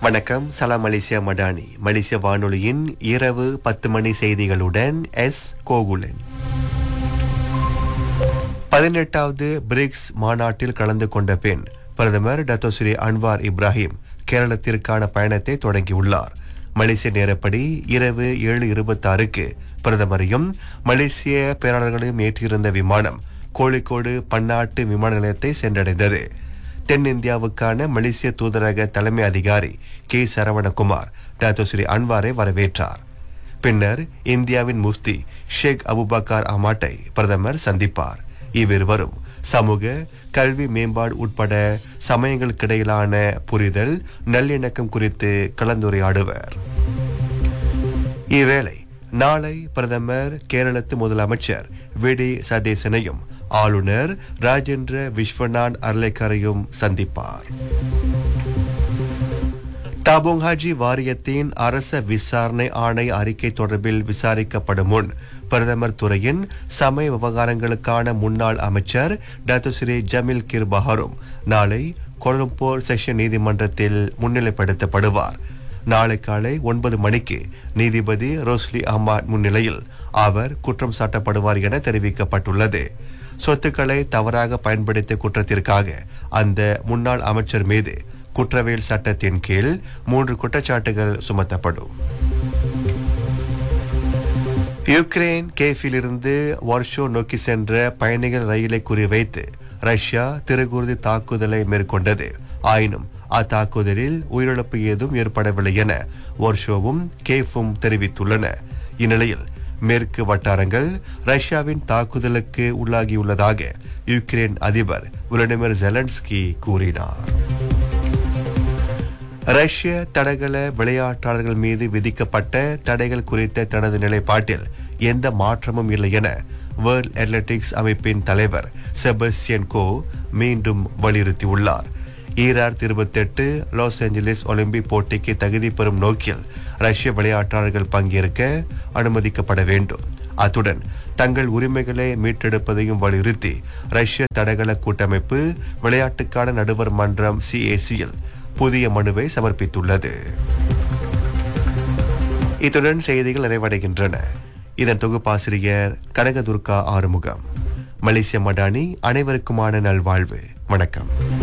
வணக்கம் சலாம் மலேசியா மடானி மலேசிய வானொலியின் இரவு பத்து மணி செய்திகளுடன் எஸ் கோகுலன் பதினெட்டாவது பிரிக்ஸ் மாநாட்டில் கலந்து கொண்ட பின் பிரதமர் டத்தோஸ்ரீ அன்வார் இப்ராஹிம் கேரளத்திற்கான பயணத்தை தொடங்கியுள்ளார் மலேசிய நேரப்படி இரவு ஏழு இருபத்தாறுக்கு பிரதமரையும் மலேசிய பேராளர்களையும் ஏற்றியிருந்த விமானம் கோழிக்கோடு பன்னாட்டு விமான நிலையத்தை சென்றடைந்தது தென்னிந்தியாவுக்கான மலேசிய தூதரக தலைமை அதிகாரி கே சரவணகுமார் டாக்டர் ஸ்ரீ அன்வாரை வரவேற்றார் பின்னர் இந்தியாவின் முஃப்தி ஷேக் அபுபக்கர் அமாட்டை பிரதமர் சந்திப்பார் இவ்விருவரும் சமூக கல்வி மேம்பாடு உட்பட சமயங்களுக்கிடையிலான புரிதல் நல்லிணக்கம் குறித்து கலந்துரையாடுவர் இவ்வேளை நாளை பிரதமர் கேரளத்து முதலமைச்சர் விடி சதேசனையும் ஆளுநர் ராஜேந்திர விஸ்வநாத் அர்லேக்கரையும் சந்திப்பார் தாபோங் ஹாஜி வாரியத்தின் அரச விசாரணை ஆணை அறிக்கை தொடர்பில் விசாரிக்கப்படும் முன் பிரதமர் துறையின் சமய விவகாரங்களுக்கான முன்னாள் அமைச்சர் doctor Sri Jamil Khir Baharom நாளை கொலம்பூர் செஷன் நீதிமன்றத்தில் முன்னிலைப்படுத்தப்படுவார் நாளை காலை ஒன்பது மணிக்கு நீதிபதி ரோஸ்லி அஹ்மத் முன்னிலையில் அவர் குற்றம் சாட்டப்படுவார் என தெரிவிக்கப்பட்டுள்ளது சொத்துக்களை தவறாக பயன்படுத்திய குற்றத்திற்காக அந்த முன்னாள் அமைச்சர் மீது குற்றவியல் சட்டத்தின் கீழ் மூன்று குற்றச்சாட்டுகள் சுமத்தப்படும் யுக்ரைன் கேஃபிலிருந்து வார்ஷோ நோக்கி சென்ற பயணிகள் ரயிலை குறிவைத்து ரஷ்யா திருகுருதி தாக்குதலை மேற்கொண்டது ஆயினும் அத்தாக்குதலில் உயிரிழப்பு ஏதும் ஏற்படவில்லை என வார்ஷோவும் கேஃபும் தெரிவித்துள்ளன இந்நிலையில் மேற்கு வட்டாரங்கள் ரஷ்யாவின் தாக்குதலுக்கு உள்ளாகியுள்ளதாக யுக்ரைன் அதிபர் விளாடிமிர் ஜெலன்ஸ்கி கூறினார் ரஷ்ய தடகள விளையாட்டாளர்கள் மீது விதிக்கப்பட்ட தடைகள் குறித்த தனது நிலைப்பாட்டில் எந்த மாற்றமும் இல்லை என வேர்ல்ட் அத்லெட்டிக்ஸ் அமைப்பின் தலைவர் செபஸ்டியன் கோ மீண்டும் வலியுறுத்தியுள்ளார் ஈராயிரத்தி இருபத்தி எட்டு லாஸ் ஏஞ்சலிஸ் ஒலிம்பிக் போட்டிக்கு தகுதி பெறும் நோக்கில் ரஷ்ய விளையாட்டாளர்கள் பங்கேற்க அனுமதிக்கப்பட வேண்டும் அத்துடன் தங்கள் உரிமைகளை மீட்டெடுப்பதையும் வலியுறுத்தி ரஷ்ய தடகள கூட்டமைப்பு விளையாட்டுக்கான நடுவர் மன்றம் சிஏசியில் புதிய மனுவை சமர்ப்பித்துள்ளது இத்துடன் செய்திகள் நிறைவடைகின்றன இதன் தொகுப்பாசிரியர் கனகதுர்கா ஆறுமுகம் மலேசிய மடானி அனைவருக்குமான நல்வாழ்வு வணக்கம்